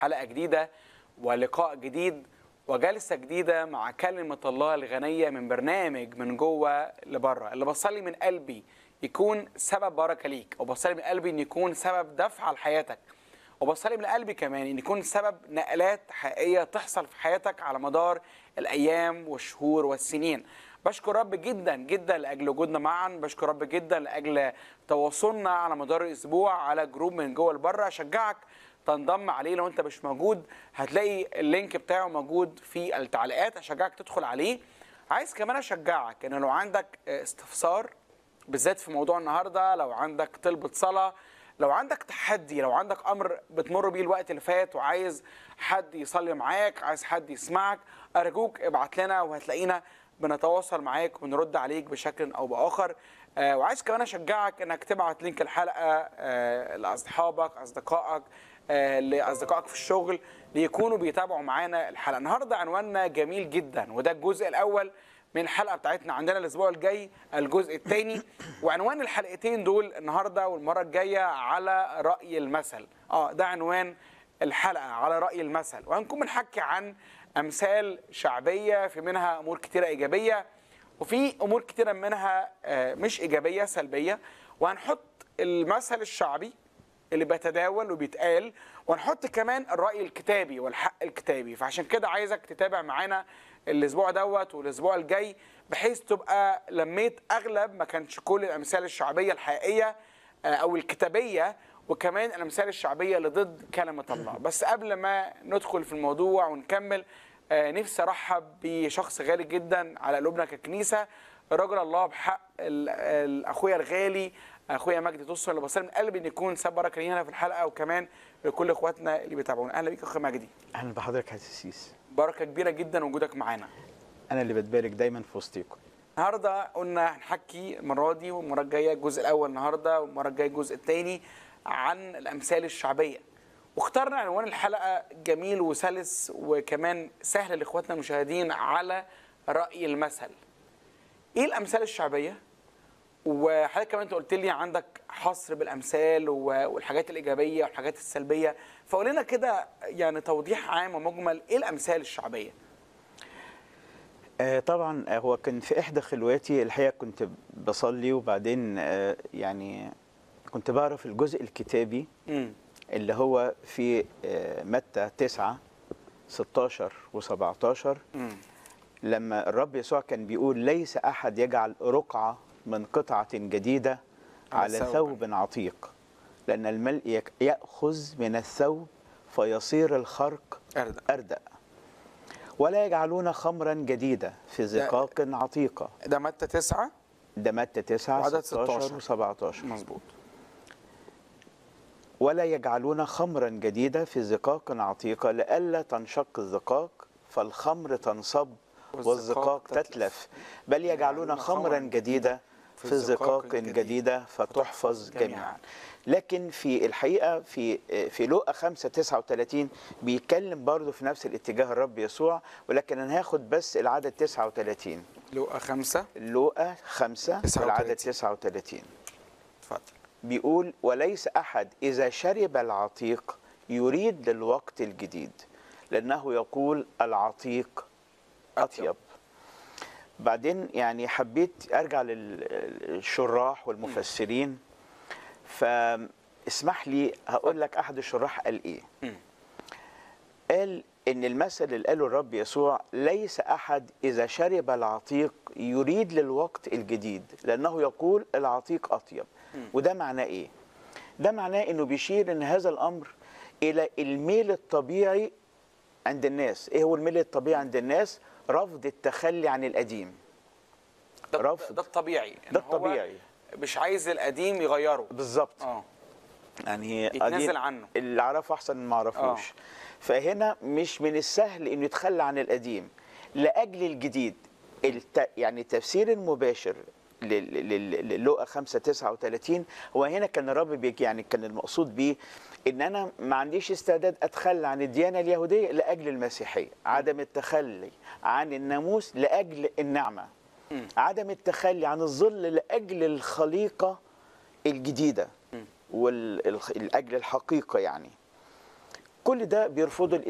حلقة جديدة ولقاء جديد وجلسة جديدة مع كلمة الله الغنية من برنامج من جوه لبره اللي بصلي من قلبي يكون سبب بركة ليك وبصلي من قلبي ان يكون سبب دفعة لحياتك وبصلي من قلبي كمان ان يكون سبب نقلات حقيقية تحصل في حياتك على مدار الايام والشهور والسنين بشكر رب جدا جدا لاجل وجودنا معا بشكر رب جدا لاجل تواصلنا على مدار الاسبوع على جروب من جوه لبره اشجعك تنضم عليه لو انت مش موجود هتلاقي اللينك بتاعه موجود في التعليقات اشجعك تدخل عليه عايز كمان اشجعك ان لو عندك استفسار بالذات في موضوع النهارده لو عندك طلبة صلاة لو عندك تحدي لو عندك امر بتمر بيه الوقت اللي فات وعايز حد يصلي معاك عايز حد يسمعك ارجوك ابعت لنا وهتلاقينا بنتواصل معاك ونرد عليك بشكل او باخر آه وعايز كمان اشجعك انك تبعت لينك الحلقه آه لاصحابك اصدقائك آه لاصدقائك في الشغل ليكونوا بيتابعوا معانا الحلقه النهارده عنواننا جميل جدا وده الجزء الاول من الحلقه بتاعتنا عندنا الاسبوع الجاي الجزء الثاني وعنوان الحلقتين دول النهارده والمره الجايه على راي المثل اه ده عنوان الحلقه على راي المثل وهنكون بنحكي عن امثال شعبيه في منها امور كتيره ايجابيه وفي امور كتيره منها مش ايجابيه سلبيه وهنحط المثل الشعبي اللي بيتداول وبيتقال وهنحط كمان الراي الكتابي والحق الكتابي فعشان كده عايزك تتابع معانا الاسبوع دوت والاسبوع الجاي بحيث تبقى لميت اغلب ما كانش كل الامثال الشعبيه الحقيقيه او الكتابيه وكمان الامثال الشعبيه اللي ضد كلمه الله بس قبل ما ندخل في الموضوع ونكمل نفسي ارحب بشخص غالي جدا على قلوبنا ككنيسه رجل الله بحق اخويا الغالي اخويا مجدي توصل اللي بصير من قلبي ان يكون سبب بركه لينا في الحلقه وكمان لكل اخواتنا اللي بيتابعونا اهلا بيك اخويا مجدي اهلا بحضرتك يا سيس بركه كبيره جدا وجودك معانا انا اللي بتبارك دايما في وسطيكم النهارده قلنا هنحكي المره دي والمره الجايه الجزء الاول النهارده والمره الجايه الجزء الثاني عن الامثال الشعبيه واخترنا عنوان الحلقه جميل وسلس وكمان سهل لاخواتنا المشاهدين على راي المثل ايه الامثال الشعبيه وحضرتك كمان انت قلت لي عندك حصر بالامثال والحاجات الايجابيه والحاجات السلبيه فقول لنا كده يعني توضيح عام ومجمل ايه الامثال الشعبيه آه طبعا هو كان في احدى خلواتي الحقيقه كنت بصلي وبعدين آه يعني كنت بعرف الجزء الكتابي م. اللي هو في آه متى 9 16 و17 لما الرب يسوع كان بيقول ليس احد يجعل رقعه من قطعة جديدة على ثوب عتيق لأن الملء يأخذ من الثوب فيصير الخرق أردأ, أردأ ولا يجعلون خمرا جديدة في زقاق عتيقة ده متى تسعة ده متى تسعة وعدد 16 و17 مظبوط ولا يجعلون خمرا جديدة في زقاق عتيقة لئلا تنشق الزقاق فالخمر تنصب والزقاق تتلف بل يجعلون خمرا جديدة في زقاق جديدة فتحفظ جميعا لكن في الحقيقة في في لوقا 5 39 بيتكلم برضه في نفس الاتجاه الرب يسوع ولكن أنا هاخد بس العدد 39 لوقا 5 لوقا 5 العدد 39 اتفضل بيقول وليس أحد إذا شرب العتيق يريد للوقت الجديد لأنه يقول العتيق أطيب بعدين يعني حبيت ارجع للشراح والمفسرين فاسمح لي هقول لك احد الشراح قال ايه قال ان المثل اللي قاله الرب يسوع ليس احد اذا شرب العتيق يريد للوقت الجديد لانه يقول العتيق اطيب وده معناه ايه ده معناه انه بيشير ان هذا الامر الى الميل الطبيعي عند الناس ايه هو الميل الطبيعي عند الناس رفض التخلي عن القديم ده رفض ده الطبيعي ده الطبيعي مش عايز القديم يغيره بالظبط اه يعني يتنازل عنه اللي اعرفه احسن من ما اعرفوش آه. فهنا مش من السهل انه يتخلى عن القديم لاجل الجديد الت... يعني تفسير المباشر للوقا 5 39 هو هنا كان الرب بيجي يعني كان المقصود بيه ان انا ما عنديش استعداد اتخلى عن الديانه اليهوديه لاجل المسيحيه عدم التخلي عن الناموس لاجل النعمه م. عدم التخلي عن الظل لاجل الخليقه الجديده ولاجل الحقيقه يعني كل ده بيرفضه